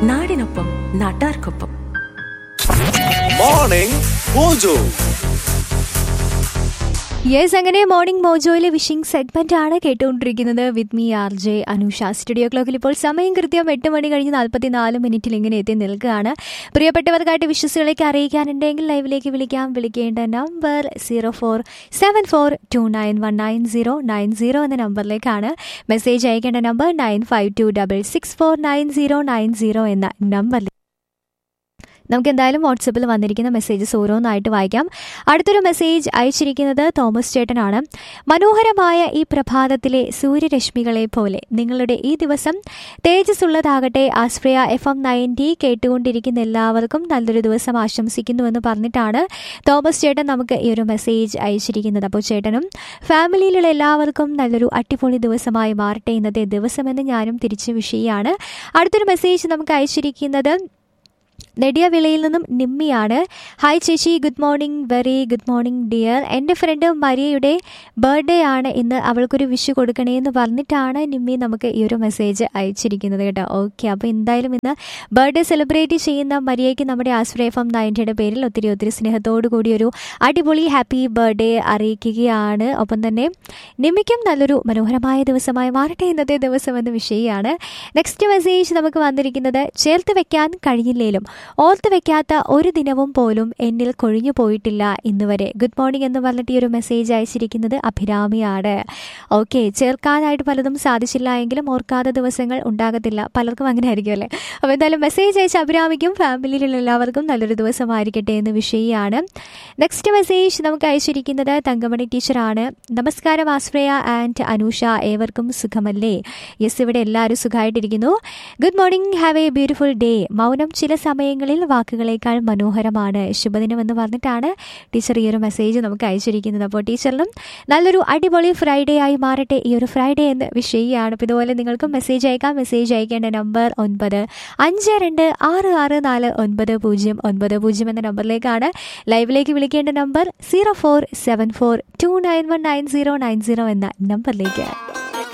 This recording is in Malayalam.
നാടിനൊപ്പം നാട്ടാർക്കൊപ്പം മോർണിംഗ് മോജോ യെസ് അങ്ങനെ മോർണിംഗ് മോജോയിലെ വിഷിംഗ് സെഗ്മെന്റ് ആണ് കേട്ടുകൊണ്ടിരിക്കുന്നത് with me R J Anusha studio ക്ലോക്കിൽ ഇപ്പോൾ സമയം കൃത്യം എട്ട് മണി കഴിഞ്ഞ് നാൽപ്പത്തി നാല് മിനിറ്റിൽ ഇങ്ങനെ എത്തി നിൽക്കുകയാണ് പ്രിയപ്പെട്ടവർക്കായിട്ട് വിശ്വസികളേക്ക് അറിയിക്കാനുണ്ടെങ്കിൽ ലൈവിലേക്ക് വിളിക്കാം വിളിക്കേണ്ട number zero four seven four two nine one nine zero nine zero എന്ന നമ്പറിലേക്കാണ് മെസ്സേജ് അയക്കേണ്ട number nine five two double six four nine zero nine zero എന്ന നമ്പറിൽ നമുക്ക് എന്തായാലും വാട്സപ്പിൽ വന്നിരിക്കുന്ന മെസ്സേജസ് ഓരോന്നായിട്ട് വായിക്കാം അടുത്തൊരു മെസ്സേജ് അയച്ചിരിക്കുന്നത് തോമസ് ചേട്ടനാണ് മനോഹരമായ ഈ പ്രഭാതത്തിലെ സൂര്യരശ്മികളെ പോലെ നിങ്ങളുടെ ഈ ദിവസം തേജസ്സുള്ളതാകട്ടെ ആശ്രയ എഫ് എം നയൻറ്റി കേട്ടുകൊണ്ടിരിക്കുന്ന എല്ലാവർക്കും നല്ലൊരു ദിവസം ആശംസിക്കുന്നുവെന്ന് പറഞ്ഞിട്ടാണ് തോമസ് ചേട്ടൻ നമുക്ക് ഈ ഒരു മെസ്സേജ് അയച്ചിരിക്കുന്നത് അപ്പോൾ ചേട്ടനും ഫാമിലിയിലുള്ള എല്ലാവർക്കും നല്ലൊരു അടിപൊളി ദിവസമായി മാറട്ടെ ഇന്നത്തെ ദിവസമെന്ന് ഞാനും തിരിച്ചു വിഷയമാണ് അടുത്തൊരു മെസ്സേജ് നമുക്ക് അയച്ചിരിക്കുന്നത് നെടിയവിളയിൽ നിന്നും നിമ്മിയാണ് ഹായ് ചേച്ചി good morning very good morning dear എൻ്റെ ഫ്രണ്ട് മരിയയുടെ ബർത്ത്ഡേ ആണ് ഇന്ന് അവൾക്കൊരു വിഷ് കൊടുക്കണേ എന്ന് പറഞ്ഞിട്ടാണ് നിമ്മി നമുക്ക് ഈ ഒരു മെസ്സേജ് അയച്ചിരിക്കുന്നത് കേട്ടോ ഓക്കെ അപ്പോൾ എന്തായാലും ഇന്ന് ബർത്ത്ഡേ സെലിബ്രേറ്റ് ചെയ്യുന്ന മരിയയ്ക്ക് നമ്മുടെ ആശ്രയഫം നയൻറ്റിയുടെ പേരിൽ ഒത്തിരി ഒത്തിരി സ്നേഹത്തോടു കൂടി ഒരു അടിപൊളി ഹാപ്പി ബർത്ത്ഡേ അറിയിക്കുകയാണ് ഒപ്പം തന്നെ നിമ്മിക്കും നല്ലൊരു മനോഹരമായ ദിവസമായി മാറട്ടെ ഇന്നത്തെ ദിവസം എന്ന വിഷയമാണ് നെക്സ്റ്റ് മെസ്സേജ് നമുക്ക് വന്നിരിക്കുന്നത് ചേർത്ത് വെക്കാൻ കഴിഞ്ഞില്ലേലും ഓർത്ത് വെക്കാത്ത ഒരു ദിനവും പോലും എന്നിൽ കൊഴിഞ്ഞു പോയിട്ടില്ല ഇന്ന് വരെ ഗുഡ് മോർണിംഗ് എന്ന് പറഞ്ഞിട്ട് ഈ ഒരു മെസ്സേജ് അയച്ചിരിക്കുന്നത് അഭിരാമിയാണ് ഓക്കെ ചേർക്കാനായിട്ട് പലതും സാധിച്ചില്ല എങ്കിലും ഓർക്കാത്ത ദിവസങ്ങൾ ഉണ്ടാകത്തില്ല പലർക്കും അങ്ങനെ ആയിരിക്കും അല്ലേ അപ്പോൾ എന്തായാലും മെസ്സേജ് അയച്ച അഭിരാമിക്കും ഫാമിലിയിലുള്ള എല്ലാവർക്കും നല്ലൊരു ദിവസമായിരിക്കട്ടെ എന്ന് വിഷയമാണ് നെക്സ്റ്റ് മെസ്സേജ് നമുക്ക് അയച്ചിരിക്കുന്നത് തങ്കമണി ടീച്ചറാണ് നമസ്കാരം ആശ്രയ ആൻഡ് അനൂഷ ഏവർക്കും സുഖമല്ലേ യെസ് ഇവിടെ എല്ലാവരും സുഖമായിട്ടിരിക്കുന്നു good morning have a beautiful day മൗനം ചില സമയങ്ങളിൽ വാക്കുകളേക്കാൾ മനോഹരമാണ് ശുഭദിനം എന്ന് പറഞ്ഞിട്ടാണ് ടീച്ചർ ഈ ഒരു മെസ്സേജ് നമുക്ക് അയച്ചിരിക്കുന്നത് അപ്പോൾ ടീച്ചറിനും നല്ലൊരു അടിപൊളി ഫ്രൈഡേ ആയി മാറട്ടെ ഈ ഒരു ഫ്രൈഡേ എന്ന് വിഷയമാണ് അപ്പോൾ ഇതുപോലെ നിങ്ങൾക്കും മെസ്സേജ് അയക്കാം മെസ്സേജ് അയക്കേണ്ട നമ്പർ ഒൻപത് അഞ്ച് രണ്ട് ആറ് ആറ് നാല് ഒൻപത് പൂജ്യം ഒൻപത് പൂജ്യം എന്ന നമ്പറിലേക്കാണ് ലൈവിലേക്ക് വിളിക്കേണ്ട number zero four seven four two nine one nine zero nine zero എന്ന നമ്പറിലേക്ക്